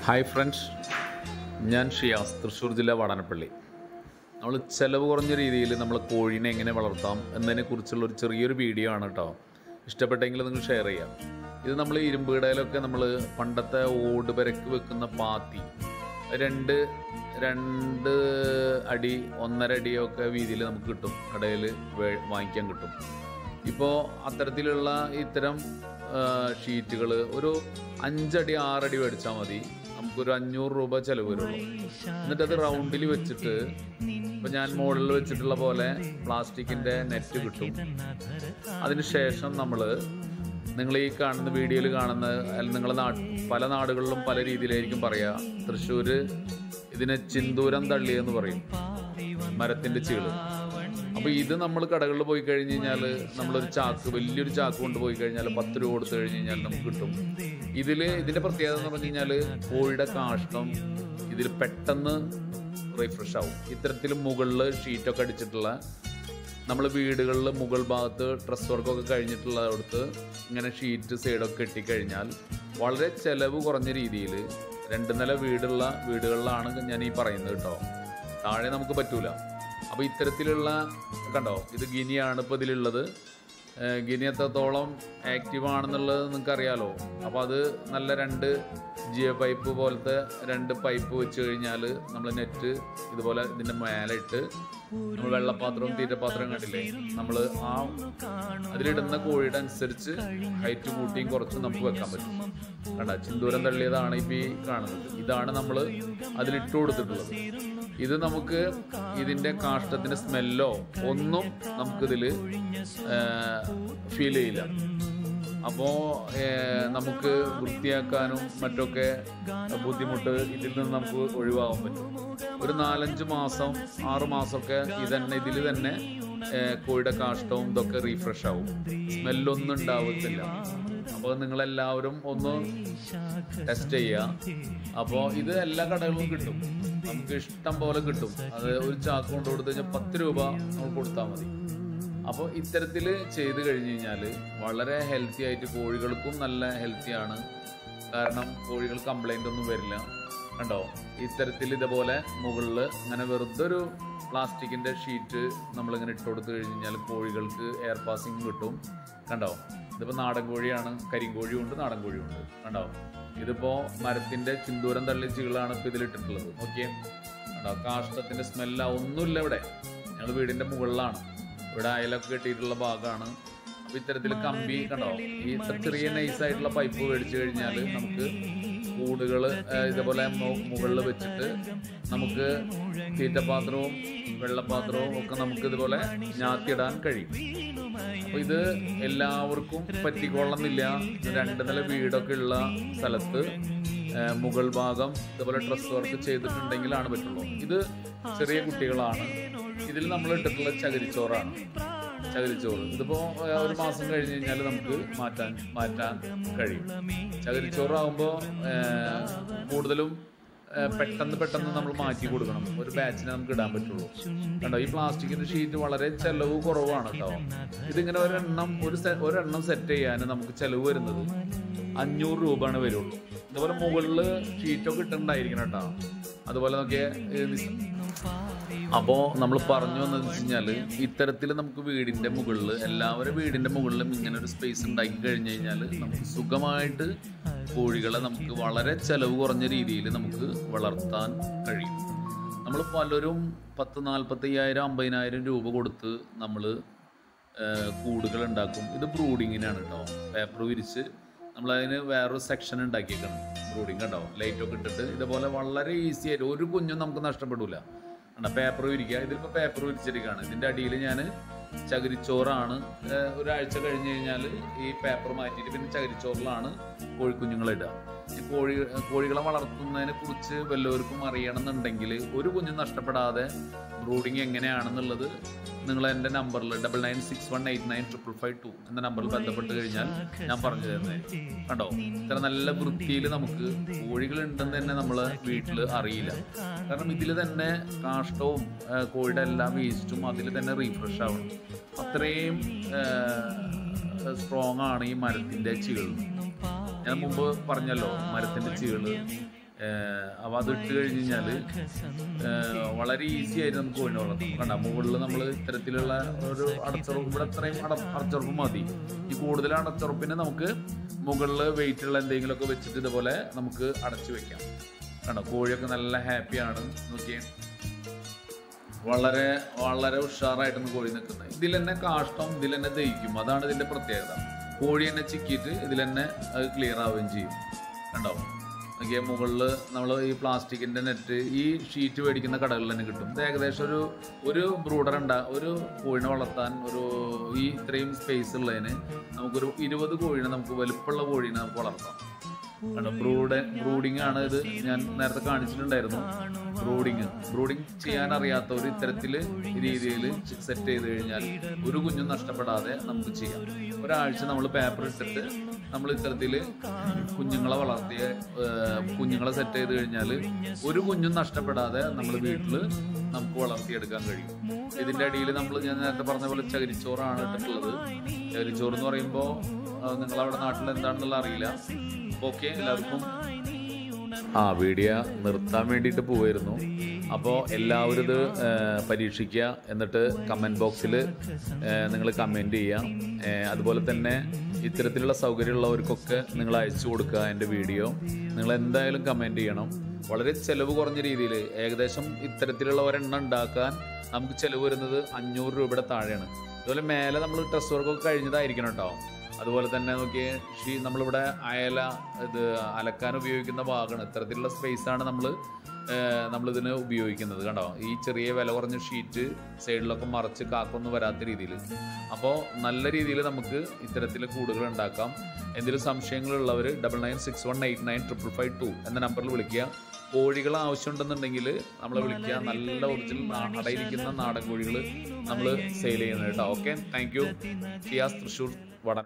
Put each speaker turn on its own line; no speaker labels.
hi friends ഞാൻ ഷിയാസ് തൃശ്ശൂർ ജില്ല വാടാനപ്പള്ളി നമ്മൾ ചിലവ് കുറഞ്ഞ രീതിയിൽ നമ്മൾ കോഴീനെ എങ്ങനെ വളർത്താം എന്നതിനെക്കുറിച്ചുള്ള ഒരു ചെറിയൊരു വീഡിയോ ആണ് കേട്ടോ ഇഷ്ടപ്പെട്ടെങ്കിൽ നിങ്ങൾ ഷെയർ ചെയ്യാം ഇത് നമ്മൾ ഇരുമ്പ് കടയിലൊക്കെ നമ്മൾ പണ്ടത്തെ ഓട് പെരക്ക് വെക്കുന്ന പാത്തി രണ്ട് രണ്ട് അടി ഒന്നര അടിയൊക്കെ വീതിയിൽ നമുക്ക് കിട്ടും കടയിൽ വാങ്ങിക്കാൻ കിട്ടും ഇപ്പോൾ അത്തരത്തിലുള്ള ഇത്തരം ഷീറ്റുകൾ ഒരു അഞ്ചടി ആറടി മേടിച്ചാൽ മതി നമുക്കൊരു അഞ്ഞൂറ് രൂപ ചിലവ് വരുള്ളൂ എന്നിട്ട് അത് റൗണ്ടിൽ വെച്ചിട്ട് ഇപ്പം ഞാൻ മോഡലിൽ വെച്ചിട്ടുള്ള പോലെ പ്ലാസ്റ്റിക്കിൻ്റെ നെറ്റ് കിട്ടും അതിനുശേഷം നമ്മൾ നിങ്ങൾ ഈ കാണുന്ന വീഡിയോയിൽ കാണുന്ന അല്ലെങ്കിൽ നിങ്ങളുടെ നാ പല നാടുകളിലും പല രീതിയിലായിരിക്കും പറയുക തൃശ്ശൂർ ഇതിനെ ചിന്തൂരം തള്ളി എന്ന് പറയും മരത്തിൻ്റെ ചീള് അപ്പോൾ ഇത് നമ്മൾ കടകളിൽ പോയി കഴിഞ്ഞ് കഴിഞ്ഞാൽ നമ്മളൊരു ചാക്ക് വലിയൊരു ചാക്ക് കൊണ്ടുപോയി കഴിഞ്ഞാൽ പത്ത് രൂപ കൊടുത്തു കഴിഞ്ഞ് കഴിഞ്ഞാൽ നമുക്ക് കിട്ടും ഇതിൽ ഇതിൻ്റെ പ്രത്യേകത എന്ന് പറഞ്ഞു കഴിഞ്ഞാൽ കോഴിയുടെ കാഷ്ടം ഇതിൽ പെട്ടെന്ന് റീഫ്രഷ് ആവും ഇത്തരത്തിൽ മുകളിൽ ഷീറ്റൊക്കെ അടിച്ചിട്ടുള്ള നമ്മൾ വീടുകളിൽ മുകൾ ഭാഗത്ത് ഡ്രസ് വർക്കൊക്കെ കഴിഞ്ഞിട്ടുള്ളടത്ത് ഇങ്ങനെ ഷീറ്റ് സൈഡൊക്കെ കെട്ടിക്കഴിഞ്ഞാൽ വളരെ ചിലവ് കുറഞ്ഞ രീതിയിൽ രണ്ട് നില വീടുള്ള വീടുകളിലാണ് ഞാൻ ഈ പറയുന്നത് കേട്ടോ താഴെ നമുക്ക് പറ്റൂല അപ്പോൾ ഇത്തരത്തിലുള്ള കണ്ടോ ഇത് ഗിനിയാണ് ഇപ്പോൾ ഇതിലുള്ളത് ഏഹ് ഗിനി എത്രത്തോളം ആക്റ്റീവ് ആണെന്നുള്ളത് നിങ്ങൾക്കറിയാലോ അപ്പോൾ അത് നല്ല രണ്ട് ജിയോ പൈപ്പ് പോലത്തെ രണ്ട് പൈപ്പ് വെച്ച് കഴിഞ്ഞാൽ നമ്മൾ നെറ്റ് ഇതുപോലെ ഇതിൻ്റെ മേലെ ഇട്ട് നമ്മൾ വെള്ളപ്പാത്രവും തീറ്റപ്പാത്രവും കണ്ടില്ലേ നമ്മൾ ആ അതിലിടുന്ന കോഴിയുടെ അനുസരിച്ച് ഹൈറ്റ് കൂട്ടിയും കുറച്ചും നമുക്ക് വെക്കാൻ പറ്റും കണ്ട ചിന്തൂരം തള്ളിയതാണ് ഇപ്പോൾ ഈ കാണുന്നത് ഇതാണ് നമ്മൾ അതിലിട്ട് കൊടുത്തിട്ടുള്ളത് ഇത് നമുക്ക് ഇതിൻ്റെ കാഷ്ടത്തിൻ്റെ സ്മെല്ലോ ഒന്നും നമുക്കിതിൽ ഫീൽ ചെയ്യില്ല അപ്പോൾ നമുക്ക് വൃത്തിയാക്കാനും മറ്റൊക്കെ ബുദ്ധിമുട്ട് ഇതിൽ നിന്ന് നമുക്ക് ഒഴിവാകാൻ പറ്റും ഒരു നാലഞ്ച് മാസം ആറ് മാസമൊക്കെ ഇതന്നെ ഇതിൽ തന്നെ ഏഹ്, കോഴിയുടെ കാഷ്ടവും ഇതൊക്കെ റീഫ്രഷ് ആവും സ്മെല്ലൊന്നും ഉണ്ടാവത്തില്ല അപ്പോൾ നിങ്ങളെല്ലാവരും ഒന്ന് ടെസ്റ്റ് ചെയ്യുക അപ്പോൾ ഇത് എല്ലാ കടകളിലും കിട്ടും നമുക്ക് ഇഷ്ടം പോലെ കിട്ടും അത് ഒരു ചാക്ക് കൊണ്ട് കൊടുത്തു കഴിഞ്ഞാൽ പത്ത് രൂപ നമുക്ക് കൊടുത്താൽ മതി അപ്പോൾ ഇത്തരത്തിൽ ചെയ്ത് കഴിഞ്ഞ് കഴിഞ്ഞാൽ വളരെ ഹെൽത്തി ആയിട്ട് കോഴികൾക്കും നല്ല ഹെൽത്തിയാണ് കാരണം കോഴികൾ കംപ്ലൈൻ്റ് ഒന്നും വരില്ല കണ്ടോ ഇത്തരത്തിൽ ഇതുപോലെ മുകളിൽ ഇങ്ങനെ വെറുതെ ഒരു പ്ലാസ്റ്റിക്കിൻ്റെ ഷീറ്റ് നമ്മളിങ്ങനെ ഇട്ട് കൊടുത്തു കഴിഞ്ഞ് കഴിഞ്ഞാൽ കോഴികൾക്ക് എയർ പാസിങ് കിട്ടും കണ്ടോ ഇതിപ്പോൾ നാടൻ കോഴിയാണ് കരിങ്കോഴിയുണ്ട് നാടൻ കോഴിയുണ്ട് കണ്ടോ ഇതിപ്പോൾ മരത്തിൻ്റെ ചിന്തൂരം തള്ളി ചീളാണ് ഇപ്പോൾ ഇതിലിട്ടിട്ടുള്ളത് ഓക്കെ കണ്ടോ കാഷ്ടത്തിൻ്റെ സ്മെല്ല ഒന്നുമില്ല ഇവിടെ ഞങ്ങൾ വീടിൻ്റെ മുകളിലാണ് ഇവിടെ അയലൊക്കെ കെട്ടിയിട്ടുള്ള ഭാഗമാണ് അപ്പോൾ ഇത്തരത്തിൽ കമ്പി കണ്ടോ ഈ ഇത്ര ചെറിയ നൈസായിട്ടുള്ള പൈപ്പ് മേടിച്ചു കഴിഞ്ഞാൽ നമുക്ക് കൂടുകൾ ഇതേപോലെ മുകളിൽ വെച്ചിട്ട് നമുക്ക് തീറ്റപാത്രവും വെള്ളപാത്രവും ഒക്കെ നമുക്ക് ഇതുപോലെ ഞാത്തിയിടാൻ കഴിയും അപ്പോൾ ഇത് എല്ലാവർക്കും പറ്റിക്കൊള്ളുന്നില്ല രണ്ട് നില വീടൊക്കെ ഉള്ള സ്ഥലത്ത് ഏഹ്, മുകൾ ഭാഗം ഇതുപോലെ ഡ്രസ് വർക്ക് ചെയ്തിട്ടുണ്ടെങ്കിലാണ് പറ്റുള്ളൂ ഇത് ചെറിയ കുട്ടികളാണ് ഇതിൽ നമ്മൾ ഇട്ടിട്ടുള്ള ചകിരിച്ചോറാണ് ചകിരിച്ചോറ് ഇതിപ്പോ ഏഹ്, ഒരു മാസം കഴിഞ്ഞ് കഴിഞ്ഞാൽ നമുക്ക് മാറ്റാൻ മാറ്റാൻ കഴിയും ചകിരിച്ചോറാകുമ്പോൾ കൂടുതലും ഏഹ്, പെട്ടെന്ന് പെട്ടെന്ന് നമ്മൾ മാറ്റി കൊടുക്കണം ഒരു ബാച്ചിനെ നമുക്ക് ഇടാൻ പറ്റുള്ളൂ കണ്ടോ ഈ പ്ലാസ്റ്റിക്കിന്റെ ഷീറ്റ് വളരെ ചെലവ് കുറവാണ് കേട്ടോ ഇതിങ്ങനെ ഒരെണ്ണം ഒരു സെ- ഒരെണ്ണം സെറ്റ് ചെയ്യാൻ നമുക്ക് ചെലവ് വരുന്നത് അഞ്ഞൂറ് രൂപയാണ് വരുള്ളൂ ഇതുപോലെ മുകളിൽ ഷീറ്റൊക്കെ ഇട്ടുണ്ടായിരിക്കണം കേട്ടോ അതുപോലെ നോക്കിയേ അപ്പോൾ നമ്മൾ പറഞ്ഞു വന്നത് വെച്ച് കഴിഞ്ഞാൽ ഇത്തരത്തിൽ നമുക്ക് വീടിൻ്റെ മുകളിൽ എല്ലാവരും വീടിൻ്റെ മുകളിലും ഇങ്ങനെ ഒരു സ്പേസ് ഉണ്ടാക്കി കഴിഞ്ഞ് കഴിഞ്ഞാൽ നമുക്ക് സുഖമായിട്ട് കോഴികളെ നമുക്ക് വളരെ ചെലവ് കുറഞ്ഞ രീതിയിൽ നമുക്ക് വളർത്താൻ കഴിയും നമ്മൾ പലരും പത്ത് നാൽപ്പത്തയ്യായിരം അമ്പതിനായിരം രൂപ കൊടുത്ത് നമ്മൾ കൂടുകൾ ഉണ്ടാക്കും ഇത് ബ്രൂഡിങ്ങിനാണ് കേട്ടോ പേപ്പർ വിരിച്ച് നമ്മളതിന് വേറൊരു സെക്ഷൻ ഉണ്ടാക്കിയേക്കണം ബ്രൂഡിങ് കണ്ടോ ലൈറ്റൊക്കെ ഇട്ടിട്ട് ഇതുപോലെ വളരെ ഈസി ആയിട്ട് ഒരു കുഞ്ഞും നമുക്ക് നഷ്ടപ്പെടില്ല കണ്ടോ പേപ്പർ വിരിക്കുക ഇതിലിപ്പോൾ പേപ്പർ വിരിച്ചിരിക്കുകയാണ് ഇതിൻ്റെ അടിയിൽ ഞാൻ ചകിരിച്ചോറാണ് ഏഹ്, ഒരാഴ്ച കഴിഞ്ഞ് കഴിഞ്ഞാൽ ഈ പേപ്പർ മാറ്റിയിട്ട് പിന്നെ ചകിരിച്ചോറിലാണ് കോഴിക്കുഞ്ഞുങ്ങളെ ഇടുക ഈ കോഴി കോഴികളെ വളർത്തുന്നതിനെ കുറിച്ച് വല്ലവർക്കും അറിയണമെന്നുണ്ടെങ്കിൽ ഒരു കുഞ്ഞും നഷ്ടപ്പെടാതെ ബ്രൂഡിങ് എങ്ങനെയാണെന്നുള്ളത് നിങ്ങൾ എൻ്റെ നമ്പറിൽ double nine six one eight nine triple five two എന്ന നമ്പറിൽ ബന്ധപ്പെട്ട് കഴിഞ്ഞാൽ ഞാൻ പറഞ്ഞു തരുന്നതായിരിക്കും കണ്ടോ ഇത്ര നല്ല വൃത്തിയിൽ നമുക്ക് കോഴികളുണ്ടെന്ന് തന്നെ നമ്മൾ വീട്ടിൽ അറിയില്ല കാരണം ഇതിൽ തന്നെ കാഷ്ടവും ആ, കോഴിയുടെ എല്ലാ വേസ്റ്റും അതിൽ തന്നെ റീഫ്രഷ് ആവണം അത്രയും സ്ട്രോങ് ആണ് ഈ മരത്തിൻ്റെ ചീള് ഞാൻ മുമ്പ് പറഞ്ഞല്ലോ മരത്തിൻ്റെ ചീള് അപ്പോൾ അത് ഇട്ട് കഴിഞ്ഞ് കഴിഞ്ഞാൽ വളരെ ഈസി ആയിട്ട് നമുക്ക് കോഴിനെ വളർത്താം കണ്ട മുകളിൽ നമ്മൾ ഇത്തരത്തിലുള്ള ഒരു അടച്ചുറപ്പ് ഇവിടെ അത്രയും അട അടച്ചുറപ്പ് മതി ഈ കൂടുതൽ അടച്ചുറപ്പിനെ നമുക്ക് മുകളിൽ വെയിറ്റ് ഉള്ള എന്തെങ്കിലുമൊക്കെ വെച്ചിട്ട് ഇതുപോലെ നമുക്ക് അടച്ചു വെക്കാം കണ്ടോ കോഴിയൊക്കെ നല്ല ഹാപ്പിയാണ് നോക്കിയേ വളരെ വളരെ ഉഷാറായിട്ടാണ് കോഴി നിൽക്കുന്നത് ഇതിൽ തന്നെ കാഷ്ടം ഇതിൽ തന്നെ ദഹിക്കും അതാണ് ഇതിന്റെ പ്രത്യേകത കോഴി തന്നെ ചിക്കിയിട്ട് ഇതിൽ തന്നെ അത് ക്ലിയർ ആവുകയും ചെയ്യും കണ്ടോ നോക്കിയാൽ മുകളിൽ നമ്മൾ ഈ പ്ലാസ്റ്റിക്കിന്റെ നെറ്റ് ഈ ഷീറ്റ് മേടിക്കുന്ന കടകളിൽ തന്നെ കിട്ടും ഇത് ഏകദേശം ഒരു ഒരു ബ്രൂഡർ ഉണ്ടാ ഒരു കോഴിനെ വളർത്താൻ ഒരു ഈ ഇത്രയും സ്പേസ് ഉള്ളതിന് നമുക്കൊരു ഇരുപത് കോഴിനെ നമുക്ക് വലുപ്പമുള്ള കോഴീനെ നമുക്ക് വളർത്താം കാരണം ബ്രൂഡ് ബ്രൂഡിംഗ് ആണ് ഇത് ഞാൻ നേരത്തെ കാണിച്ചിട്ടുണ്ടായിരുന്നു ബ്രൂഡിങ് ബ്രൂഡിങ് ചെയ്യാൻ അറിയാത്തവർ ഇത്തരത്തിൽ രീതിയിൽ സെറ്റ് ചെയ്ത് കഴിഞ്ഞാൽ ഒരു കുഞ്ഞും നഷ്ടപ്പെടാതെ നമുക്ക് ചെയ്യാം ഒരാഴ്ച നമ്മൾ പേപ്പർ ഇട്ടിട്ട് നമ്മൾ ഇത്തരത്തിൽ കുഞ്ഞുങ്ങളെ വളർത്തിയ ഏർ, കുഞ്ഞുങ്ങളെ സെറ്റ് ചെയ്ത് കഴിഞ്ഞാൽ ഒരു കുഞ്ഞും നഷ്ടപ്പെടാതെ നമ്മൾ വീട്ടിൽ നമുക്ക് വളർത്തിയെടുക്കാൻ കഴിയും ഇതിന്റെ അടിയിൽ നമ്മൾ ഞാൻ നേരത്തെ പറഞ്ഞ പോലെ ചകിരിച്ചോറാണ് ഇട്ടിട്ടുള്ളത് ചകിരിച്ചോറ് എന്ന് പറയുമ്പോൾ നിങ്ങളവിടെ നാട്ടിൽ എന്താണെന്നുള്ള അറിയില്ല ഓക്കെ എല്ലാവർക്കും ആ വീഡിയോ നിർത്താൻ വേണ്ടിയിട്ട് പോയിരുന്നു അപ്പോൾ എല്ലാവരും ഇത് ഏർ, പരീക്ഷിക്കുക എന്നിട്ട് കമൻറ്റ് ബോക്സിൽ നിങ്ങൾ കമൻറ്റ് ചെയ്യുക ഏർ, അതുപോലെ തന്നെ ഇത്തരത്തിലുള്ള സൗകര്യമുള്ളവർക്കൊക്കെ നിങ്ങൾ അയച്ചു കൊടുക്കുക എൻ്റെ വീഡിയോ നിങ്ങൾ എന്തായാലും കമൻറ്റ് ചെയ്യണം വളരെ ചിലവ് കുറഞ്ഞ രീതിയിൽ ഏകദേശം ഇത്തരത്തിലുള്ള ഒരെണ്ണം ഉണ്ടാക്കാൻ നമുക്ക് ചിലവ് വരുന്നത് അഞ്ഞൂറ് രൂപയുടെ താഴെയാണ് അതുപോലെ മേലെ നമ്മൾ ഡ്രസ് വർക്കൊക്കെ കഴിഞ്ഞതായിരിക്കണം കേട്ടോ അതുപോലെ തന്നെ നോക്കിയേ ഷീ നമ്മളിവിടെ അയല ഇത് അലക്കാൻ ഉപയോഗിക്കുന്ന ഭാഗമാണ് ഇത്തരത്തിലുള്ള സ്പേസാണ് നമ്മൾ നമ്മളിതിന് ഉപയോഗിക്കുന്നത് കണ്ടോ ഈ ചെറിയ വില കുറഞ്ഞ ഷീറ്റ് സൈഡിലൊക്കെ മറച്ച് കാക്കൊന്നും വരാത്ത രീതിയിൽ അപ്പോൾ നല്ല രീതിയിൽ നമുക്ക് ഇത്തരത്തിലെ കൂടുകൾ ഉണ്ടാക്കാം എന്തെങ്കിലും സംശയങ്ങളുള്ളവർ double nine six one eight nine triple five two എന്ന നമ്പറിൽ വിളിക്കുക കോഴികൾ ആവശ്യമുണ്ടെന്നുണ്ടെങ്കിൽ നമ്മളെ വിളിക്കുക നല്ല ഒറിജിനൽ അടയിരിക്കുന്ന നാടൻ കോഴികൾ നമ്മൾ സെയിൽ ചെയ്യുന്നത് കേട്ടോ okay thank you Shiyas Thrissur വടൻ